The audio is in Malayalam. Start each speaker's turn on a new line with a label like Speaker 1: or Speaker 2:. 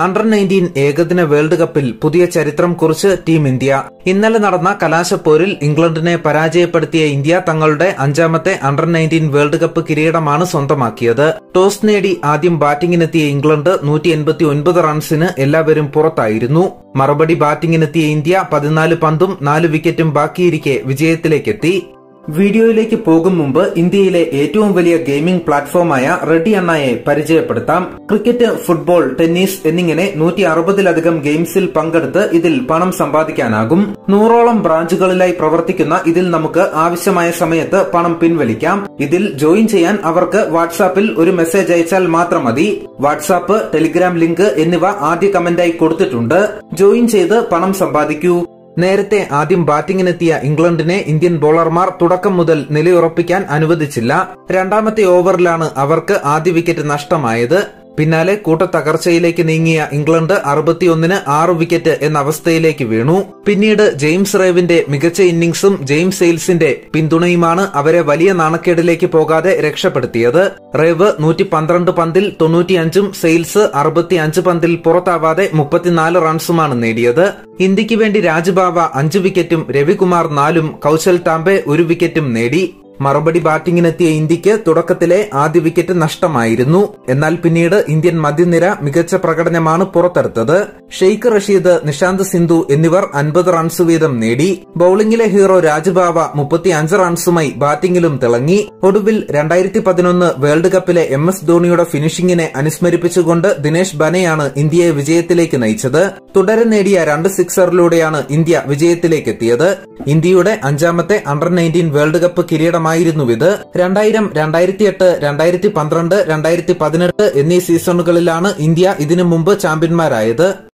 Speaker 1: അണ്ടർ നയൻറ്റീൻ ഏകദിന വേൾഡ് കപ്പിൽ പുതിയ ചരിത്രം കുറിച്ച് ടീം ഇന്ത്യ ഇന്നലെ നടന്ന കലാശപ്പോരിൽ ഇംഗ്ലണ്ടിനെ പരാജയപ്പെടുത്തിയ ഇന്ത്യ തങ്ങളുടെ അഞ്ചാമത്തെ അണ്ടർ നയൻറ്റീൻ വേൾഡ് കപ്പ് കിരീടമാണ് സ്വന്തമാക്കിയത് ടോസ് നേടി ആദ്യം ബാറ്റിംഗിനെത്തിയ ഇംഗ്ലണ്ട് നൂറ്റി എൺപത്തി ഒൻപത് റൺസിന് എല്ലാവരും പുറത്തായിരുന്നു മറുപടി ബാറ്റിംഗിനെത്തിയ ഇന്ത്യ പതിനാല് പന്തും നാല് വിക്കറ്റും ബാക്കിയിരിക്കെ വിജയത്തിലേക്കെത്തി വീഡിയോയിലേക്ക് പോകും മുമ്പ് ഇന്ത്യയിലെ ഏറ്റവും വലിയ ഗെയിമിംഗ് പ്ലാറ്റ്ഫോമായ റെഡി അണ്ണയെ പരിചയപ്പെടുത്താം ക്രിക്കറ്റ് ഫുട്ബോൾ ടെന്നീസ് എന്നിങ്ങനെ നൂറ്റി അറുപതിലധികം ഗെയിംസിൽ പങ്കെടുത്ത് ഇതിൽ പണം സമ്പാദിക്കാനാകും നൂറോളം ബ്രാഞ്ചുകളിലായി പ്രവർത്തിക്കുന്ന ഇതിൽ നമുക്ക് ആവശ്യമായ സമയത്ത് പണം പിൻവലിക്കാം ഇതിൽ ജോയിൻ ചെയ്യാൻ അവർക്ക് വാട്സാപ്പിൽ ഒരു മെസ്സേജ് അയച്ചാൽ മാത്രം മതി വാട്സാപ്പ് ടെലിഗ്രാം ലിങ്ക് എന്നിവ ആദ്യ കമന്റായി കൊടുത്തിട്ടുണ്ട് ജോയിൻ ചെയ്ത് പണം സമ്പാദിക്കൂ നേരത്തെ ആദ്യം ബാറ്റിംഗിനെത്തിയ ഇംഗ്ലണ്ടിനെ ഇന്ത്യൻ ബോളർമാർ തുടക്കം മുതൽ നിലയുറപ്പിക്കാൻ അനുവദിച്ചില്ല രണ്ടാമത്തെ ഓവറിലാണ് അവർക്ക് ആദ്യ വിക്കറ്റ് നഷ്ടമായത് പിന്നാലെ കൂട്ടത്തകർച്ചയിലേക്ക് നീങ്ങിയ ഇംഗ്ലണ്ട് അറുപത്തിയൊന്നിന് ആറ് വിക്കറ്റ് എന്ന അവസ്ഥയിലേക്ക് വീണു പിന്നീട് ജെയിംസ് റേവിന്റെ മികച്ച ഇന്നിംഗ്സും ജെയിംസ് സെയിൽസിന്റെ പിന്തുണയുമാണ് അവരെ വലിയ നാണക്കേടിലേക്ക് പോകാതെ രക്ഷപ്പെടുത്തിയത് റേവ് നൂറ്റി പന്ത്രണ്ട് പന്തിൽ തൊണ്ണൂറ്റിയഞ്ചും സെയിൽസ് അറുപത്തിയഞ്ച് പന്തിൽ പുറത്താവാതെ മുപ്പത്തിനാല് റൺസുമാണ് നേടിയത് ഇന്ത്യക്ക് വേണ്ടി രാജ്ബാവ അഞ്ച് വിക്കറ്റും രവികുമാർ നാലും കൌശൽ ടാംബെ ഒരു വിക്കറ്റും നേടി മറുപടി ബാറ്റിംഗിനെത്തിയ ഇന്ത്യക്ക് തുടക്കത്തിലെ ആദ്യ വിക്കറ്റ് നഷ്ടമായിരുന്നു എന്നാൽ പിന്നീട് ഇന്ത്യൻ മധ്യനിര മികച്ച പ്രകടനമാണ് പുറത്തെടുത്തത് ഷെയ്ഖ് റഷീദ് നിഷാന്ത് സിന്ധു എന്നിവർ അൻപത് റൺസ് വീതം നേടി ബൌളിംഗിലെ ഹീറോ രാജ്ബാവ മുപ്പത്തിയഞ്ച് റൺസുമായി ബാറ്റിംഗിലും തിളങ്ങി ഒടുവിൽ രണ്ടായിരത്തി പതിനൊന്ന് വേൾഡ് കപ്പിലെ എം എസ് ധോണിയുടെ ഫിനിഷിംഗിനെ അനുസ്മരിപ്പിച്ചുകൊണ്ട് ദിനേശ് ബനയാണ് ഇന്ത്യയെ വിജയത്തിലേക്ക് നയിച്ചത് തുടരെ നേടിയ രണ്ട് സിക്സറിലൂടെയാണ് ഇന്ത്യ വിജയത്തിലേക്കെത്തിയത് ഇന്ത്യയുടെ അഞ്ചാമത്തെ അണ്ടർ നയൻറ്റീൻ വേൾഡ് കപ്പ് കിരീടമായി ആയിരുന്നു ഇത് രണ്ടായിരം രണ്ടായിരത്തി എട്ട് രണ്ടായിരത്തി പന്ത്രണ്ട് രണ്ടായിരത്തി പതിനെട്ട് എന്നീ സീസണുകളിലാണ് ഇന്ത്യ ഇതിനു മുമ്പ് ചാമ്പ്യന്മാരായത്